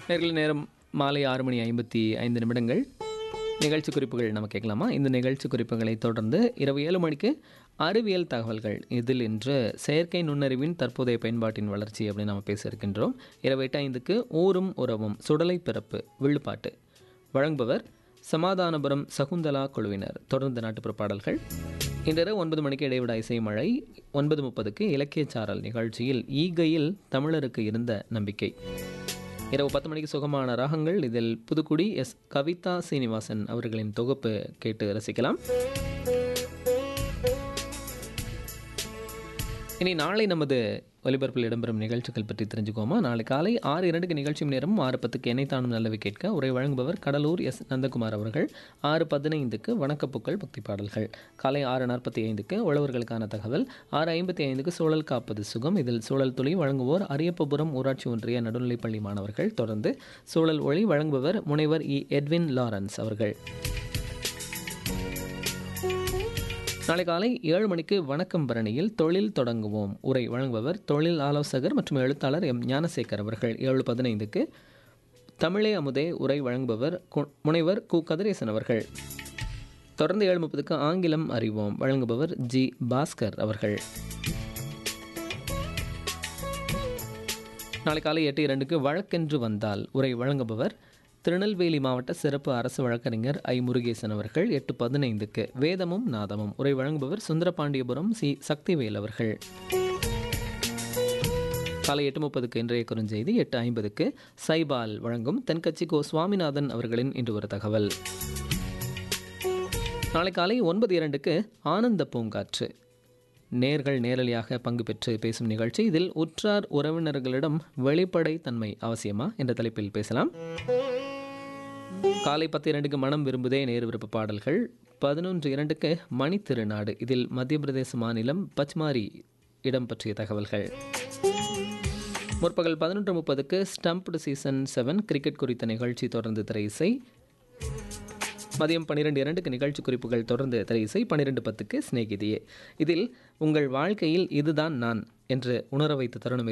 நேர்கள் நேரம் மாலை ஆறு மணி ஐம்பத்தி ஐந்து நிமிடங்கள் நிகழ்ச்சி குறிப்புகள் நம்ம கேட்கலாமா இந்த நிகழ்ச்சி குறிப்புகளை தொடர்ந்து இரவு ஏழு மணிக்கு அறிவியல் தகவல்கள் இதில் இன்று செயற்கை நுண்ணறிவின் தற்போதைய பயன்பாட்டின் வளர்ச்சி அப்படின்னு நம்ம பேச இருக்கின்றோம் இரவு எட்டு ஐந்துக்கு ஊரும் உறவும் சுடலை பிறப்பு விழுப்பாட்டு வழங்குபவர் சமாதானபுரம் சகுந்தலா குழுவினர் தொடர்ந்து நாட்டுப்புற பாடல்கள் இன்றிரவு ஒன்பது மணிக்கு இடைவிடா இசை மழை ஒன்பது முப்பதுக்கு இலக்கியச்சாரல் நிகழ்ச்சியில் ஈகையில் தமிழருக்கு இருந்த நம்பிக்கை இரவு பத்து மணிக்கு சுகமான ராகங்கள் இதில் புதுக்குடி எஸ் கவிதா சீனிவாசன் அவர்களின் தொகுப்பு கேட்டு ரசிக்கலாம் இனி நாளை நமது ஒலிபரப்பில் இடம்பெறும் நிகழ்ச்சிகள் பற்றி தெரிஞ்சுக்கோமா நாளை காலை ஆறு இரண்டுக்கு நிகழ்ச்சி நேரம் ஆறு பத்துக்கு என்னை தானும் நல்லவை கேட்க உரை வழங்குபவர் கடலூர் எஸ் நந்தகுமார் அவர்கள் ஆறு பதினைந்துக்கு வணக்கப்பூக்கள் பக்தி பாடல்கள் காலை ஆறு நாற்பத்தி ஐந்துக்கு உழவர்களுக்கான தகவல் ஆறு ஐம்பத்தி ஐந்துக்கு சூழல் காப்பது சுகம் இதில் சூழல் துளி வழங்குவோர் அரியப்பபுரம் ஊராட்சி ஒன்றிய நடுநிலைப்பள்ளி மாணவர்கள் தொடர்ந்து சூழல் ஒளி வழங்குபவர் முனைவர் இ எட்வின் லாரன்ஸ் அவர்கள் நாளை காலை ஏழு மணிக்கு வணக்கம் பரணியில் தொழில் தொடங்குவோம் உரை வழங்குபவர் தொழில் ஆலோசகர் மற்றும் எழுத்தாளர் எம் ஞானசேகர் அவர்கள் ஏழு பதினைந்துக்கு தமிழே அமுதே உரை வழங்குபவர் கு- முனைவர் கு கதிரேசன் அவர்கள் தொடர்ந்து ஏழு முப்பதுக்கு ஆங்கிலம் அறிவோம் வழங்குபவர் ஜி பாஸ்கர் அவர்கள் நாளை காலை எட்டு இரண்டுக்கு வழக்கென்று வந்தால் உரை வழங்குபவர் திருநெல்வேலி மாவட்ட சிறப்பு அரசு வழக்கறிஞர் ஐ முருகேசன் அவர்கள் எட்டு பதினைந்துக்கு வேதமும் நாதமும் உரை வழங்குபவர் சுந்தரபாண்டியபுரம் சி சக்திவேல் அவர்கள் காலை எட்டு முப்பதுக்கு இன்றைய குறுஞ்செய்தி எட்டு ஐம்பதுக்கு சைபால் வழங்கும் தென்கட்சி கோ சுவாமிநாதன் அவர்களின் இன்று ஒரு தகவல் நாளை காலை ஒன்பது இரண்டுக்கு ஆனந்த பூங்காற்று நேர்கள் நேரலையாக பங்கு பெற்று பேசும் நிகழ்ச்சி இதில் உற்றார் உறவினர்களிடம் வெளிப்படை தன்மை அவசியமா என்ற தலைப்பில் பேசலாம் காலை பத்து இரண்டுக்கு மனம் விரும்புதே நேரு விருப்ப பாடல்கள் பதினொன்று இரண்டுக்கு மணி திருநாடு இதில் மத்திய பிரதேச மாநிலம் பச்மாரி இடம் பற்றிய தகவல்கள் முற்பகல் பதினொன்று முப்பதுக்கு ஸ்டம்ப்டு சீசன் செவன் கிரிக்கெட் குறித்த நிகழ்ச்சி தொடர்ந்து திரை இசை மதியம் பன்னிரெண்டு இரண்டுக்கு நிகழ்ச்சி குறிப்புகள் தொடர்ந்து திரை இசை பன்னிரெண்டு பத்துக்கு சிநேகிதியே இதில் உங்கள் வாழ்க்கையில் இதுதான் நான் என்று உணர வைத்த தருணம்